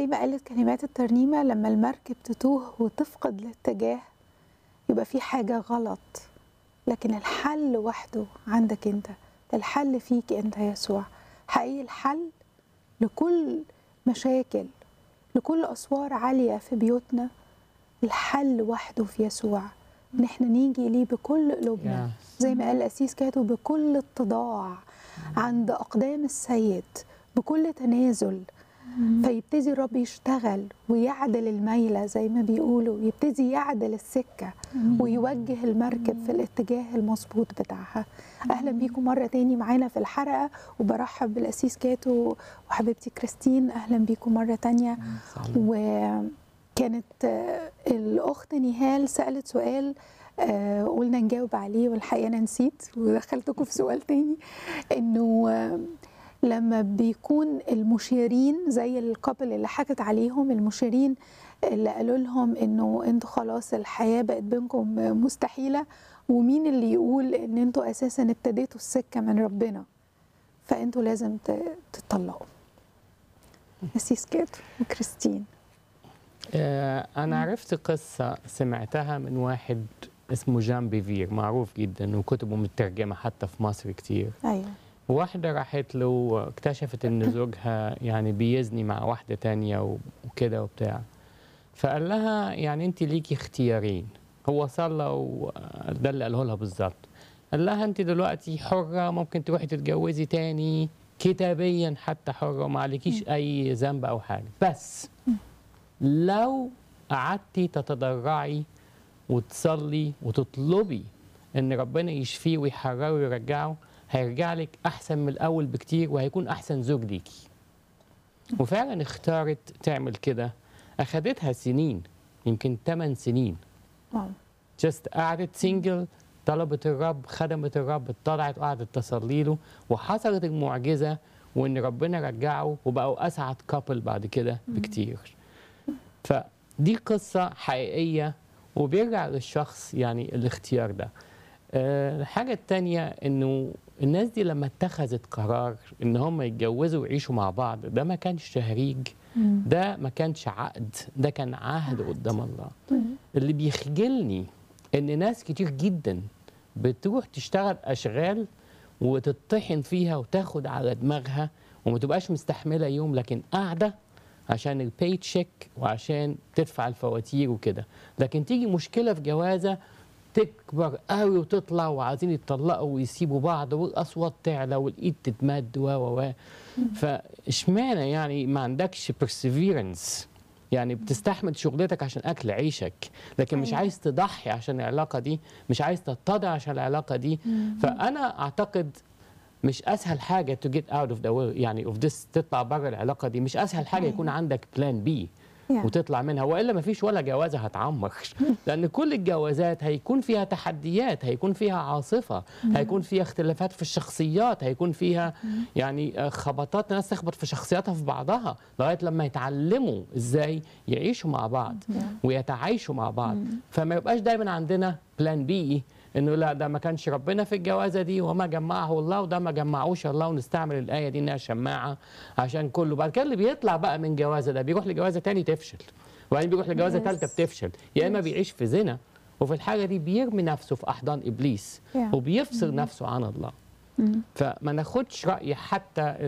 زي ما قالت كلمات الترنيمة لما المركب تتوه وتفقد الاتجاه يبقى في حاجة غلط لكن الحل وحده عندك انت الحل فيك انت يا يسوع حقيقي الحل لكل مشاكل لكل أسوار عالية في بيوتنا الحل وحده في يسوع ان احنا نيجي ليه بكل قلوبنا زي ما قال الأسيس كاتو بكل اتضاع عند أقدام السيد بكل تنازل فيبتدي الرب يشتغل ويعدل الميلة زي ما بيقولوا يبتدي يعدل السكة ويوجه المركب في الاتجاه المظبوط بتاعها أهلا بيكم مرة تاني معانا في الحلقة وبرحب بالأسيس كاتو وحبيبتي كريستين أهلا بيكم مرة تانية وكانت آه، الأخت نهال سألت سؤال آه، قلنا نجاوب عليه والحقيقة أنا نسيت ودخلتكم في سؤال تاني إنه آه، لما بيكون المشيرين زي الكابل اللي حكت عليهم المشيرين اللي قالوا لهم انه انتوا خلاص الحياه بقت بينكم مستحيله ومين اللي يقول ان انتوا اساسا ابتديتوا السكه من ربنا فانتوا لازم ت- تطلقوا أسيس كاتو وكريستين آه، أنا عرفت قصة سمعتها من واحد اسمه جان بيفير معروف جدا وكتبه مترجمة حتى في مصر كتير ايوه واحدة راحت له اكتشفت إن زوجها يعني بيزني مع واحدة تانية وكده وبتاع فقال لها يعني أنت ليكي اختيارين هو صلى وده اللي قاله لها بالظبط قال لها أنت دلوقتي حرة ممكن تروحي تتجوزي تاني كتابيا حتى حرة وما عليكيش أي ذنب أو حاجة بس لو قعدتي تتضرعي وتصلي وتطلبي ان ربنا يشفيه ويحرره ويرجعه هيرجع لك احسن من الاول بكتير وهيكون احسن زوج ليكي وفعلا اختارت تعمل كده اخدتها سنين يمكن 8 سنين واو جست قعدت سنجل طلبت الرب خدمت الرب اطلعت وقعدت تصلي له وحصلت المعجزه وان ربنا رجعه وبقوا اسعد كابل بعد كده بكتير فدي قصه حقيقيه وبيرجع للشخص يعني الاختيار ده آه، الحاجة التانية انه الناس دي لما اتخذت قرار ان هم يتجوزوا ويعيشوا مع بعض ده ما كانش تهريج ده ما كانش عقد ده كان عهد قدام الله اللي بيخجلني ان ناس كتير جدا بتروح تشتغل اشغال وتطحن فيها وتاخد على دماغها وما تبقاش مستحمله يوم لكن قاعده عشان البي تشيك وعشان تدفع الفواتير وكده لكن تيجي مشكله في جوازه تكبر قوي وتطلع وعايزين يتطلقوا ويسيبوا بعض والاصوات تعلى والايد تتمد و و و فاشمعنى يعني ما عندكش perseverance يعني بتستحمل شغلتك عشان اكل عيشك لكن مش أيوة. عايز تضحي عشان العلاقه دي مش عايز تتضع عشان العلاقه دي فانا اعتقد مش اسهل حاجه to get out of the world يعني of this تطلع بره العلاقه دي مش اسهل حاجه يكون عندك بلان بي Yeah. وتطلع منها والا ما فيش ولا جوازه هتعمر لان كل الجوازات هيكون فيها تحديات هيكون فيها عاصفه هيكون فيها اختلافات في الشخصيات هيكون فيها يعني آه، خبطات ناس تخبط في شخصياتها في بعضها لغايه لما يتعلموا ازاي يعيشوا مع بعض ويتعايشوا مع بعض فما يبقاش دايما عندنا بلان بي انه لا ده ما كانش ربنا في الجوازه دي وما جمعه الله وده ما جمعوش الله ونستعمل الايه دي انها شماعه عشان كله بعد كده اللي بيطلع بقى من جوازه ده بيروح لجوازه تاني تفشل وبعدين بيروح لجوازه Yes. ثالثه بتفشل يا اما بيعيش في زنا وفي الحاجه دي بيرمي نفسه في احضان ابليس Yeah. وبيفصل نفسه عن الله فما ناخدش راي حتى